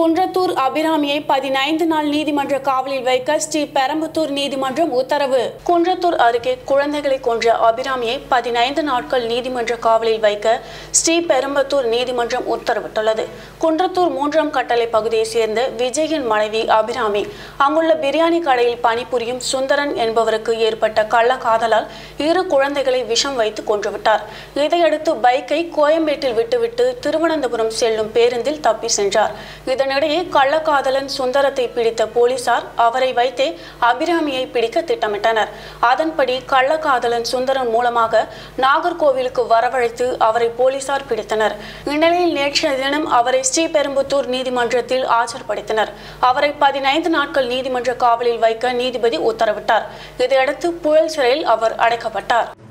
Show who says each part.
Speaker 1: குன்றத்தூர் அபிராமியை பதினைந்து நாள் நீதிமன்ற காவலில் வைக்க ஸ்ரீ பெரம்புத்தூர் நீதிமன்றம் உத்தரவு குன்றத்தூர் அருகே குழந்தைகளை கொன்ற அபிராமியை பதினைந்து நாட்கள் நீதிமன்ற காவலில் வைக்க ஸ்ரீ பெரம்பத்தூர் நீதிமன்றம் உத்தரவிட்டுள்ளது குன்றத்தூர் மூன்றாம் கட்டளை பகுதியைச் சேர்ந்த விஜயின் மனைவி அபிராமி அங்குள்ள பிரியாணி கடையில் பணிபுரியும் சுந்தரன் என்பவருக்கு ஏற்பட்ட கள்ளக்காதலால் இரு குழந்தைகளை விஷம் வைத்து கொன்றுவிட்டார் இதையடுத்து பைக்கை கோயம்பேட்டில் விட்டுவிட்டு திருவனந்தபுரம் செல்லும் பேருந்தில் தப்பி சென்றார் இதனிடையே கள்ளக்காதலன் சுந்தரத்தை பிடித்த போலீசார் அவரை வைத்தே அபிராமியை பிடிக்க திட்டமிட்டனர் அதன்படி கள்ளக்காதலன் சுந்தரன் மூலமாக நாகர்கோவிலுக்கு வரவழைத்து அவரை போலீசார் பிடித்தனர் இந்நிலையில் நேற்றைய தினம் அவரை ஸ்ரீபெரும்புத்தூர் நீதிமன்றத்தில் ஆஜர்படுத்தினர் அவரை பதினைந்து நாட்கள் நீதிமன்ற காவலில் வைக்க நீதிபதி உத்தரவிட்டார் இதையடுத்து புழல் சிறையில் அவர் அடைக்கப்பட்டார்